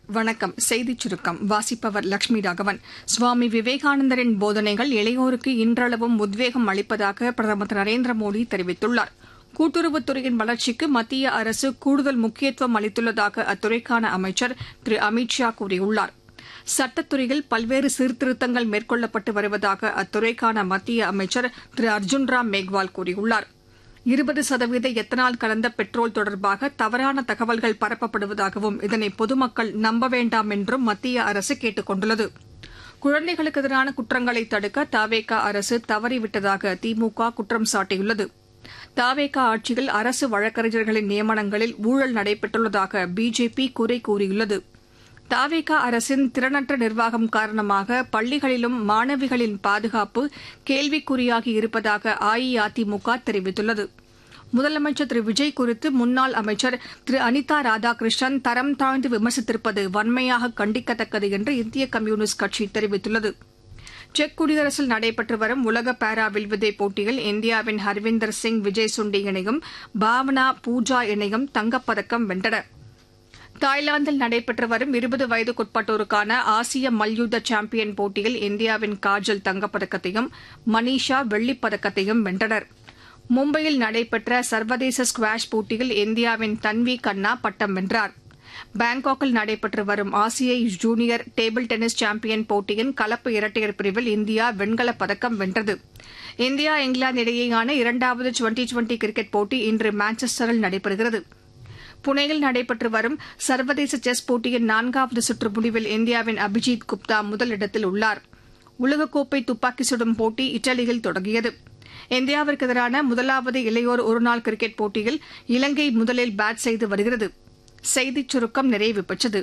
வணக்கம் செய்திச் சுருக்கம் வாசிப்பவர் லட்சுமி ராகவன் சுவாமி விவேகானந்தரின் போதனைகள் இளையோருக்கு இன்றளவும் உத்வேகம் அளிப்பதாக பிரதமர் திரு நரேந்திர மோடி தெரிவித்துள்ளார் கூட்டுறவுத்துறையின் வளர்ச்சிக்கு மத்திய அரசு கூடுதல் முக்கியத்துவம் அளித்துள்ளதாக அத்துறைக்கான அமைச்சர் திரு அமித் ஷா கூறியுள்ளார் சட்டத்துறையில் பல்வேறு சீர்திருத்தங்கள் மேற்கொள்ளப்பட்டு வருவதாக அத்துறைக்கான மத்திய அமைச்சர் திரு அர்ஜுன் ராம் மேக்வால் கூறியுள்ளார் இருபது சதவீத எத்தனால் கலந்த பெட்ரோல் தொடர்பாக தவறான தகவல்கள் பரப்பப்படுவதாகவும் இதனை பொதுமக்கள் நம்ப வேண்டாம் என்றும் மத்திய அரசு கேட்டுக் கொண்டுள்ளது குழந்தைகளுக்கு எதிரான குற்றங்களை தடுக்க தாவேகா அரசு தவறிவிட்டதாக திமுக குற்றம் சாட்டியுள்ளது தாவேகா ஆட்சியில் அரசு வழக்கறிஞர்களின் நியமனங்களில் ஊழல் நடைபெற்றுள்ளதாக பிஜேபி குறை கூறியுள்ளது தாவேகா அரசின் திறனற்ற நிர்வாகம் காரணமாக பள்ளிகளிலும் மாணவிகளின் பாதுகாப்பு கேள்விக்குறியாகி இருப்பதாக அஇஅதிமுக தெரிவித்துள்ளது முதலமைச்சர் திரு விஜய் குறித்து முன்னாள் அமைச்சர் திரு அனிதா ராதாகிருஷ்ணன் தரம் தாழ்ந்து விமர்சித்திருப்பது வன்மையாக கண்டிக்கத்தக்கது என்று இந்திய கம்யூனிஸ்ட் கட்சி தெரிவித்துள்ளது செக் குடியரசில் நடைபெற்று வரும் உலக பாரா வில்வித்தை போட்டியில் இந்தியாவின் ஹர்விந்தர் சிங் விஜய் சுண்டி இணையும் பாவனா பூஜா இணையும் தங்கப்பதக்கம் வென்றனா் தாய்லாந்தில் நடைபெற்று வரும் இருபது வயதுக்குட்பட்டோருக்கான ஆசிய மல்யுத்த சாம்பியன் போட்டியில் இந்தியாவின் காஜல் தங்கப்பதக்கத்தையும் மனிஷா வெள்ளிப்பதக்கத்தையும் வென்றனர் மும்பையில் நடைபெற்ற சர்வதேச ஸ்குவாஷ் போட்டியில் இந்தியாவின் தன்வி கண்ணா பட்டம் வென்றார் பாங்காக்கில் நடைபெற்று வரும் ஆசிய ஜூனியர் டேபிள் டென்னிஸ் சாம்பியன் போட்டியின் கலப்பு இரட்டையர் பிரிவில் இந்தியா வெண்கலப் பதக்கம் வென்றது இந்தியா இங்கிலாந்து இடையேயான இரண்டாவது டுவெண்டி டுவெண்டி கிரிக்கெட் போட்டி இன்று மான்செஸ்டரில் நடைபெறுகிறது புனேயில் நடைபெற்று வரும் சர்வதேச செஸ் போட்டியின் நான்காவது சுற்று முடிவில் இந்தியாவின் அபிஜித் குப்தா முதலிடத்தில் உள்ளார் உலகக்கோப்பை துப்பாக்கி சுடும் போட்டி இத்தாலியில் தொடங்கியது இந்தியாவிற்கு எதிரான முதலாவது இளையோர் ஒருநாள் கிரிக்கெட் போட்டியில் இலங்கை முதலில் பேட் செய்து வருகிறது செய்திச் சுருக்கம் நிறைவு பெற்றது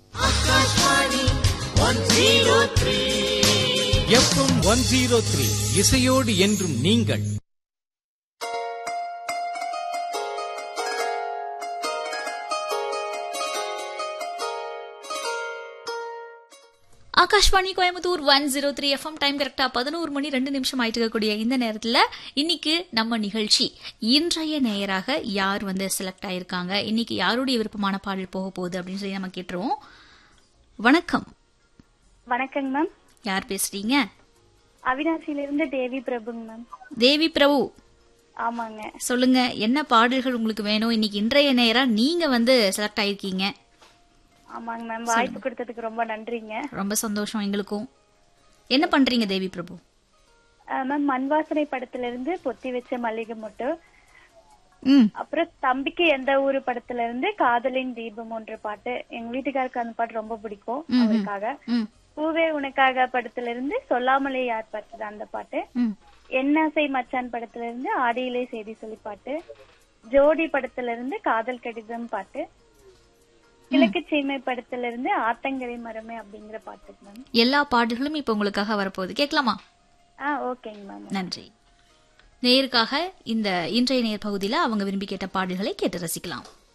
எஃப்எம் ஒன் ஜீரோ த்ரீ இசையோடு என்றும் நீங்கள் Akashvani Coimbatore one zero three FM time கரெக்டா பதினோரு மணி ரெண்டு நிமிஷம் ஆயிட்டு இருக்கக்கூடிய இந்த நேரத்துல இன்னைக்கு நம்ம நிகழ்ச்சி இன்றைய நேயராக யார் வந்து செலக்ட் ஆயிருக்காங்க இன்னைக்கு யாருடைய விருப்பமான பாடல் போக போகுது அப்படின்னு சொல்லி நம்ம கேட்டுருவோம் வணக்கம் வணக்கங்க மேம் யார் பேசுறீங்க அவினாசியில இருந்து தேவி பிரபுங்க மேம் தேவி பிரபு ஆமாங்க சொல்லுங்க என்ன பாடல்கள் உங்களுக்கு வேணும் இன்னைக்கு இன்றைய நேரா நீங்க வந்து செலக்ட் ஆயிருக்கீங்க ஆமாங்க மேம் வாய்ப்பு கொடுத்ததுக்கு ரொம்ப நன்றிங்க ரொம்ப சந்தோஷம் எங்களுக்கும் என்ன பண்றீங்க தேவி பிரபு அஹ், மேம் மண் வாசனை படத்துல இருந்து பொத்தி வச்ச மல்லிகை மொட்டு ம் அப்புறம் தம்பிக்கு எந்த ஊரு படத்துல இருந்து காதலின் தீபம் ஒன்ற பாட்டு எங்க வீட்டுக்காருக்கு அந்த பாட்டு ரொம்ப பிடிக்கும் அவருக்காக ம் பூவே உனக்காக படத்துல இருந்து சொல்லாமலே யார் பார்த்தது அந்த பாட்டு ம் என்னாசை மச்சான் படத்துல இருந்து ஆடியிலே செய்தி சொல்லி பாட்டு ஜோடி படத்துல இருந்து காதல் கடிதம் பாட்டு கிழக்கு சீமை படத்துல இருந்து ஆத்தங்கரை மரமே அப்படிங்கிற பாட்டுக்கு மேம் எல்லா பாடல்களும் இப்ப உங்களுக்காக வரப்போகுது கேட்கலாமா ஆ ஓகேங்க மேம் நன்றி நேயருக்காக இந்த இன்றைய நேர் பகுதியில் அவங்க விரும்பி கேட்ட பாடல்களை கேட்டு ரசிக்கலாம்